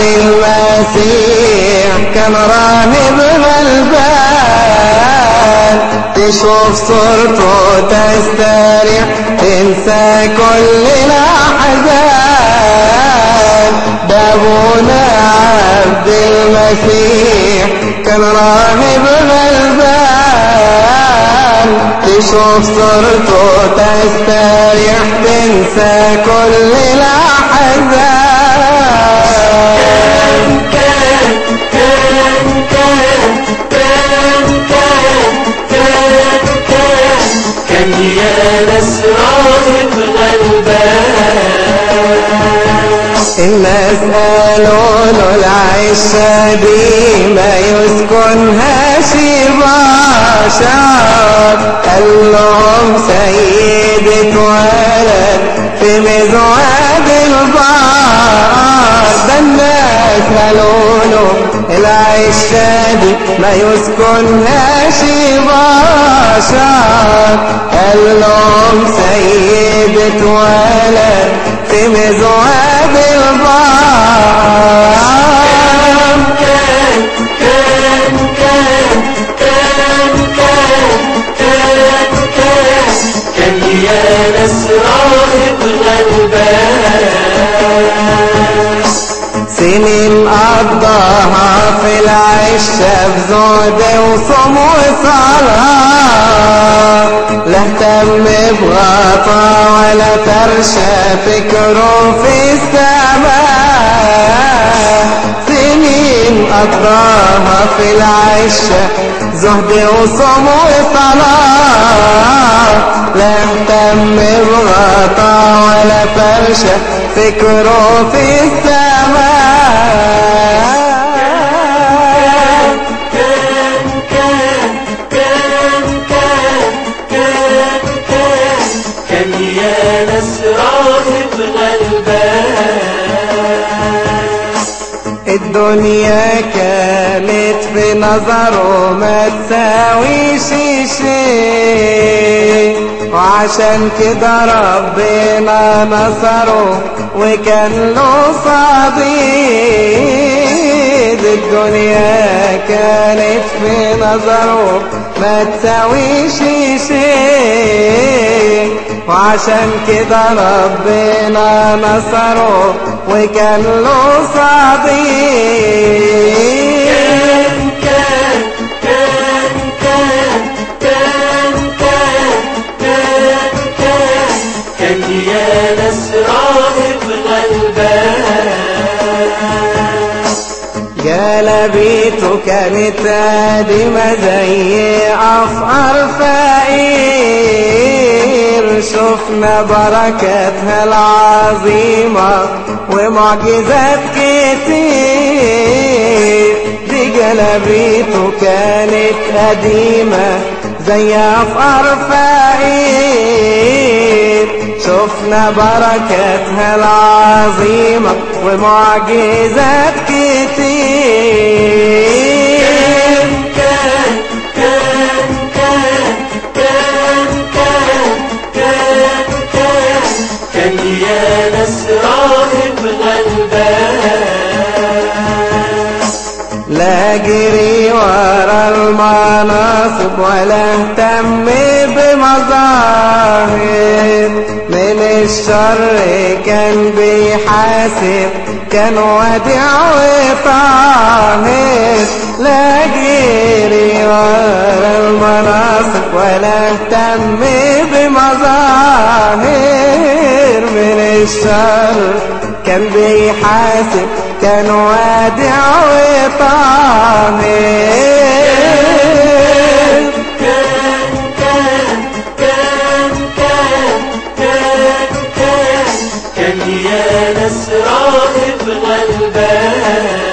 المسيح كان راهب غلبان تشوف صورته تستريح تنسى كل الأحزان ده أبونا عبد المسيح كان راهب غلبان تشوف صورته تستريح تنسى كل الأحزان كان كان كان كان كان كان كان كان يا ناس راهب غلبان الناس قالوا له العيشة دي ما يسكنهاش بشر قال لهم سيدة ولد في مزواج البار ده الناس قالوا له العيشة دي ما يسكنهاش بشر قال لهم سيدة ولد في مزواج البار كان كان كان كان كان كان كان كان يا ناس راهب غلبان سنين قضاها في العشة بزهد وصوم وصلاة لا اهتم بغطا ولا فرشة فكره في السماء سنين قضاها في العشة زهد وصوم وصلاة لا اهتم بغطا ولا فرشة فكره في السماء كان كان كان كان كان كان كان يا ناس راهب غلبان الدنيا كانت في نظره ما تساويش شيء وعشان كده ربنا نصره وكان له صديق الدنيا كانت في نظره ما تساويش شيء وعشان كده ربنا نصره وكان له صديق كان كان كان كان كان كان كان كان يا ناس راهب غلبان جلبيته كانت قديمة زي أفقر فقير شفنا بركاتها العظيمة ومعجزات كتير دي جلبيته كانت قديمة زي أفقر فقير شفنا بركاتها العظيمة ومعجزات كتير كان كان كان كان كان كان كان كان يا ناس راهب غلبان لا جري ورا المناصب ولا اهتم بمظاهر من الشر كان بيحاسب كان وديع وطاهر لا جري ورا المناصب ولا اهتم بمظاهر من الشر كان بيحاسب كان وادع وطاهر كان كان كان كان كان كان كان يا ناس راهب غلبان